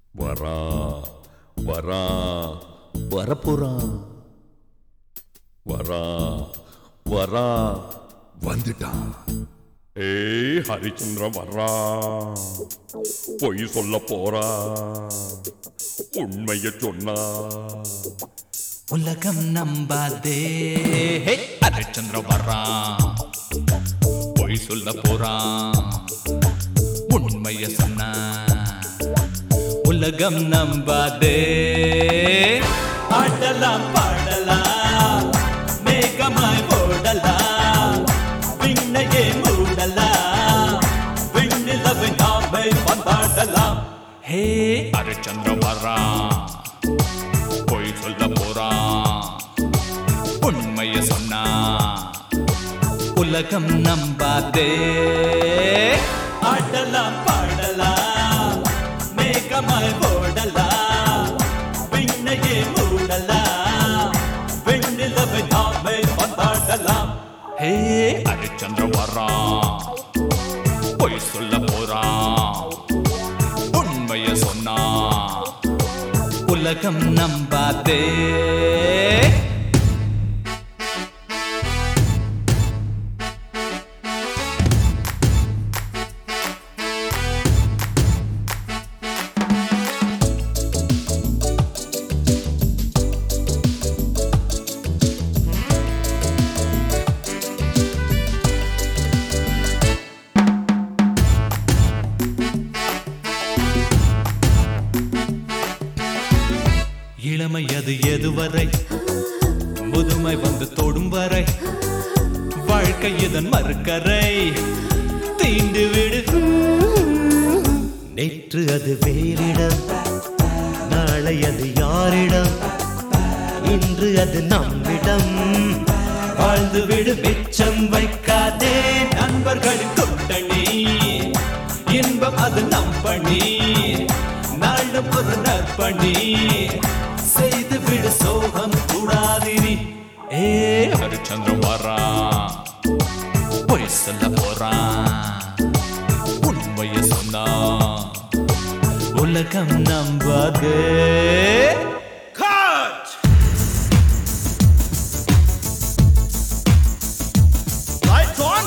வரா வரா வரப்போறான் வரா வரா வந்துட்டான் ஏய் ஹரிச்சந்திர வர்றா பொய் சொல்ல போறா உண்மைய சொன்னா உலகம் நம்பாதே ஹே, ஹரிச்சந்திர வர்றான் பொய் சொல்ல போறான் உண்மைய சொன்ன உலகம் நம்பாதே ஆடலாம் பாடலாம் மேகமாய் ஓடலாம் விண்ணையே மூடலாம் விண்ணிலவை நாமை பந்தாடலாம் ஹே ஹரிச்சந்திர வர்றான் பொய் சொல்ல போறான் உண்மைய சொன்னா உலகம் நம்பாதே ஆடலாம் பாடலாம் மேகமாய் ஓடலாம் விண்ணையே மூடலாம் வெண்ணிலவை நாமே பந்தாடலாம் ஹே ஹரிச்சந்திர வர்றான் பொய் சொல்ல போறான் உண்மைய சொன்னா உலகம் நம்பாதே இளமை அது எதுவரை முதுமை வந்து தொடும் வரை வாழ்க்கை இதன் மறுக்கரை தீண்டு விடு நேற்று அது வேறிடம் நாளை அது யாரிடம் இன்று அது நம்மிடம் வாழ்ந்து விடு மிச்சம் வைக்காதே நண்பர்களின் கூட்டணி இன்பம் அது நம் பணி நாளும் ஒரு நற்பணி செய்து விடு சோகம் கூடாதிரி ஏ ஹரிச்சந்திரன் வர்றான் பொய் சொல்ல போறான் உண்மைய சொன்னா உலகம் நம்பாதே Lights on.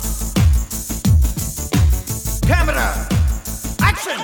Camera. Action.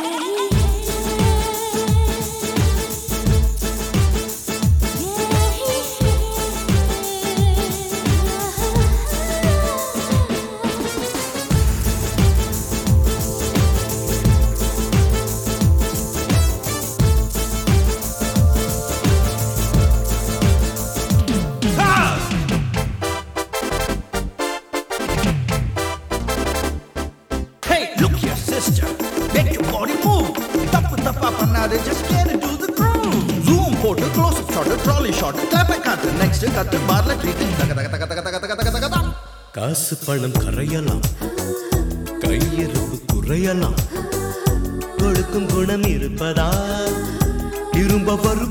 Hey, look here, sister. Make your body move. தப்பு தப்பா பண்ணாதே just get into the groove. Zoom போட்டு close up shot, trolley shot, clap காட்டு next கத்து பார்ல ட்ரீட் தக தக தக தக தக தக தக தக காசு பணம் கரையலாம் கையிருப்பு குறையலாம் கொடுக்கும் குணம் இருப்பதால் திரும்ப வரும்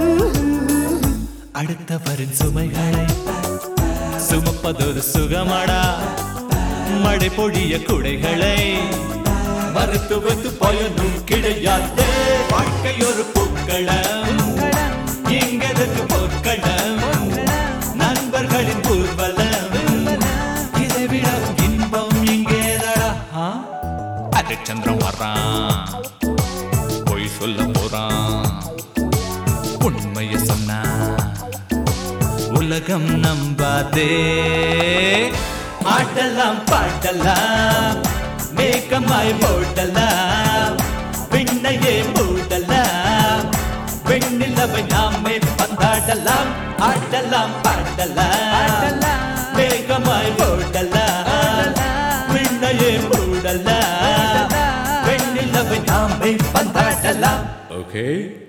அடுத்தவரின் சுமைகளை சுமப்பதொரு சுகமடா மழை பொழிய குடைகளை மருத்துவத்து பயனும் கிடையாது வாழ்க்கை ஒரு பூக்களம் எங்களுக்கு பொற்களம் நண்பர்களின் ஊர்வலம் இதை விட இன்பம் இங்கேதடா ஹரிச்சந்திரன் வர்றான் பொய் சொல்ல போறான் உண்மைய சொன்னா உலகம் நம்பாதே ஆடலாம் பாடலாம் மேகமாய் மூடலாம் விண்ணையே மூடலாம் வெண்ணிலவை நாமே பந்தாடலாம் ஆடலாம் பாடலாம் மேகமாய் மூடலாம் விண்ணையே மூடலாம் வெண்ணிலவை நாமே பந்தாடலாம் ஓகே